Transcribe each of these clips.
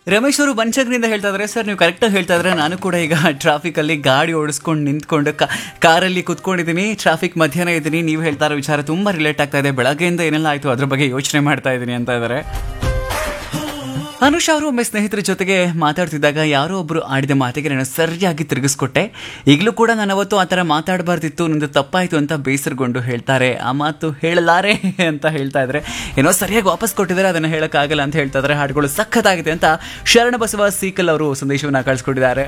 ರಮೇಶ್ ಅವರು ಬಂಚಗ್ನಿಂದ ಹೇಳ್ತಾ ಇದ್ದಾರೆ ಸರ್ ನೀವು ಕರೆಕ್ಟಾಗಿ ಹೇಳ್ತಾ ಇದ್ರೆ ನಾನು ಕೂಡ ಈಗ ಟ್ರಾಫಿಕಲ್ಲಿ ಗಾಡಿ ಓಡಿಸ್ಕೊಂಡು ನಿಂತ್ಕೊಂಡು ಕ- ಕಾರಲ್ಲಿ ಕುತ್ಕೊಂಡಿದ್ದೀನಿ ಟ್ರಾಫಿಕ್ ಮಧ್ಯಾಹ್ನ ಇದ್ದೀನಿ ನೀವು ಹೇಳ್ತಾ ಇರೋ ವಿಚಾರ ತುಂಬ ರಿಲೇಟ್ ಆಗ್ತಾ ಇದೆ ಬೆಳಗ್ಗೆಯಿಂದ ಏನೆಲ್ಲ ಆಯಿತು ಅದ್ರ ಬಗ್ಗೆ ಯೋಚನೆ ಮಾಡ್ತಾ ಇದ್ದೀನಿ ಅಂತ ಇದ್ದಾರೆ ಅನುಷ್ ಅವರು ಒಮ್ಮೆ ಸ್ನೇಹಿತರ ಜೊತೆಗೆ ಮಾತಾಡ್ತಿದ್ದಾಗ ಯಾರೋ ಒಬ್ರು ಆಡಿದ ಮಾತಿಗೆ ನಾನು ಸರಿಯಾಗಿ ತಿರುಗಿಸ್ಕೊಟ್ಟೆ ಈಗಲೂ ಕೂಡ ನಾನು ಅವತ್ತು ಆ ಥರ ಮಾತಾಡಬಾರ್ದಿತ್ತು ನಂದು ತಪ್ಪಾಯಿತು ಅಂತ ಬೇಸರಗೊಂಡು ಹೇಳ್ತಾರೆ ಆ ಮಾತು ಹೇಳಲಾರೆ ಅಂತ ಹೇಳ್ತಾ ಇದ್ರೆ ಏನೋ ಸರಿಯಾಗಿ ವಾಪಸ್ ಕೊಟ್ಟಿದ್ದಾರೆ ಅದನ್ನು ಹೇಳೋಕ್ಕಾಗಲ್ಲ ಅಂತ ಹೇಳ್ತಾ ಇದ್ದಾರೆ ಹಾಡುಗಳು ಸಖತ್ತಾಗಿದೆ ಅಂತ ಶರಣ ಬಸವ ಸೀಕಲ್ ಅವರು ಸಂದೇಶವನ್ನು ಕಳಿಸ್ಕೊಟ್ಟಿದ್ದಾರೆ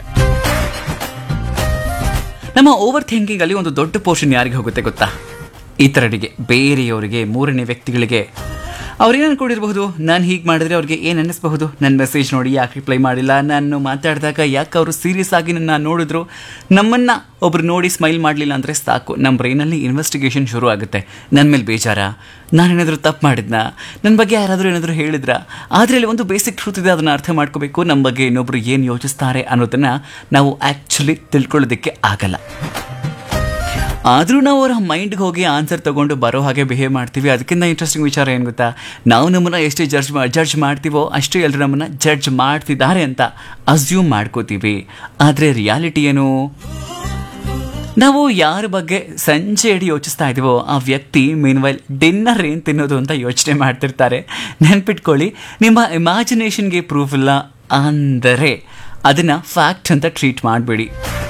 ನಮ್ಮ ಓವರ್ ಥಿಂಕಿಂಗ್ ಅಲ್ಲಿ ಒಂದು ದೊಡ್ಡ ಪೋರ್ಷನ್ ಯಾರಿಗೆ ಹೋಗುತ್ತೆ ಗೊತ್ತಾ ಇತರರಿಗೆ ಬೇರೆಯವರಿಗೆ ಮೂರನೇ ವ್ಯಕ್ತಿಗಳಿಗೆ ಅವ್ರೇನು ಅನ್ಕೊಂಡಿರಬಹುದು ನಾನು ಹೀಗೆ ಮಾಡಿದ್ರೆ ಅವ್ರಿಗೆ ಏನು ಅನ್ನಿಸ್ಬಹುದು ನನ್ನ ಮೆಸೇಜ್ ನೋಡಿ ಯಾಕೆ ರಿಪ್ಲೈ ಮಾಡಿಲ್ಲ ನಾನು ಮಾತಾಡಿದಾಗ ಯಾಕೆ ಅವರು ಸೀರಿಯಸ್ ಆಗಿ ನನ್ನ ನೋಡಿದ್ರು ನಮ್ಮನ್ನು ಒಬ್ರು ನೋಡಿ ಸ್ಮೈಲ್ ಮಾಡಲಿಲ್ಲ ಅಂದರೆ ಸಾಕು ನಮ್ಮ ಬ್ರೈನಲ್ಲಿ ಇನ್ವೆಸ್ಟಿಗೇಷನ್ ಶುರು ಆಗುತ್ತೆ ನನ್ನ ಮೇಲೆ ಬೇಜಾರ ನಾನೇನಾದರೂ ತಪ್ಪು ಮಾಡಿದ್ನಾ ನನ್ನ ಬಗ್ಗೆ ಯಾರಾದರೂ ಏನಾದರೂ ಹೇಳಿದ್ರಾ ಆದರೆ ಇಲ್ಲಿ ಒಂದು ಬೇಸಿಕ್ ಟ್ರೂತ್ ಇದೆ ಅದನ್ನು ಅರ್ಥ ಮಾಡ್ಕೋಬೇಕು ನಮ್ಮ ಬಗ್ಗೆ ಇನ್ನೊಬ್ರು ಏನು ಯೋಚಿಸ್ತಾರೆ ಅನ್ನೋದನ್ನು ನಾವು ಆ್ಯಕ್ಚುಲಿ ತಿಳ್ಕೊಳ್ಳೋದಕ್ಕೆ ಆಗಲ್ಲ ಆದರೂ ನಾವು ಅವರ ಮೈಂಡ್ಗೆ ಹೋಗಿ ಆನ್ಸರ್ ತಗೊಂಡು ಬರೋ ಹಾಗೆ ಬಿಹೇವ್ ಮಾಡ್ತೀವಿ ಅದಕ್ಕಿಂತ ಇಂಟ್ರೆಸ್ಟಿಂಗ್ ವಿಚಾರ ಏನು ಗೊತ್ತಾ ನಾವು ನಮ್ಮನ್ನು ಎಷ್ಟು ಜಡ್ಜ್ ಜಡ್ಜ್ ಮಾಡ್ತೀವೋ ಅಷ್ಟು ಎಲ್ಲರೂ ನಮ್ಮನ್ನು ಜಡ್ಜ್ ಮಾಡ್ತಿದ್ದಾರೆ ಅಂತ ಅಸ್ಯೂಮ್ ಮಾಡ್ಕೋತೀವಿ ಆದರೆ ರಿಯಾಲಿಟಿ ಏನು ನಾವು ಯಾರ ಬಗ್ಗೆ ಸಂಜೆ ಇಡೀ ಯೋಚಿಸ್ತಾ ಇದೀವೋ ಆ ವ್ಯಕ್ತಿ ಮೀನ್ವೈಲ್ ಡಿನ್ನರ್ ಏನು ತಿನ್ನೋದು ಅಂತ ಯೋಚನೆ ಮಾಡ್ತಿರ್ತಾರೆ ನೆನ್ಪಿಟ್ಕೊಳ್ಳಿ ನಿಮ್ಮ ಇಮ್ಯಾಜಿನೇಷನ್ಗೆ ಪ್ರೂಫ್ ಇಲ್ಲ ಅಂದರೆ ಅದನ್ನು ಫ್ಯಾಕ್ಟ್ ಅಂತ ಟ್ರೀಟ್ ಮಾಡಬೇಡಿ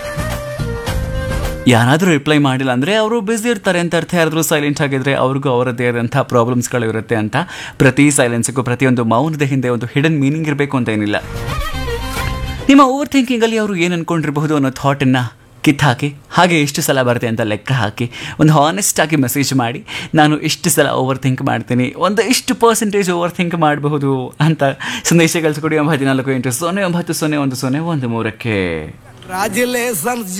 ಯಾರಾದರೂ ರಿಪ್ಲೈ ಮಾಡಿಲ್ಲ ಅಂದರೆ ಅವರು ಬ್ಯುಸಿ ಇರ್ತಾರೆ ಅಂತ ಅರ್ಥ ಯಾರಾದರೂ ಸೈಲೆಂಟ್ ಆಗಿದ್ರೆ ಅವ್ರಿಗೂ ಅವರದ್ದೇ ಆದಂಥ ಪ್ರಾಬ್ಲಮ್ಸ್ಗಳು ಇರುತ್ತೆ ಅಂತ ಪ್ರತಿ ಸೈಲೆನ್ಸ್ಗೂ ಪ್ರತಿಯೊಂದು ಮೌನದ ಹಿಂದೆ ಒಂದು ಹಿಡನ್ ಮೀನಿಂಗ್ ಇರಬೇಕು ಅಂತ ಏನಿಲ್ಲ ನಿಮ್ಮ ಓವರ್ ಥಿಂಕಿಂಗಲ್ಲಿ ಅವರು ಏನು ಅನ್ಕೊಂಡಿರಬಹುದು ಅನ್ನೋ ಥಾಟನ್ನು ಕಿತ್ತಾಕಿ ಹಾಗೆ ಎಷ್ಟು ಸಲ ಬರುತ್ತೆ ಅಂತ ಲೆಕ್ಕ ಹಾಕಿ ಒಂದು ಹಾನೆಸ್ಟ್ ಆಗಿ ಮೆಸೇಜ್ ಮಾಡಿ ನಾನು ಇಷ್ಟು ಸಲ ಓವರ್ ಥಿಂಕ್ ಮಾಡ್ತೀನಿ ಒಂದು ಇಷ್ಟು ಪರ್ಸೆಂಟೇಜ್ ಓವರ್ ಥಿಂಕ್ ಮಾಡಬಹುದು ಅಂತ ಸಂದೇಶ ಕಳಿಸ್ಕೊಡಿ ಒಂಬತ್ತು ಹದಿನಾಲ್ಕು ಎಂಟು ಸೊನ್ನೆ ಒಂಬತ್ತು ಸೊನ್ನೆ ಒಂದು ಸೊನ್ನೆ ಒಂದು ಮೂರಕ್ಕೆ Congratulations,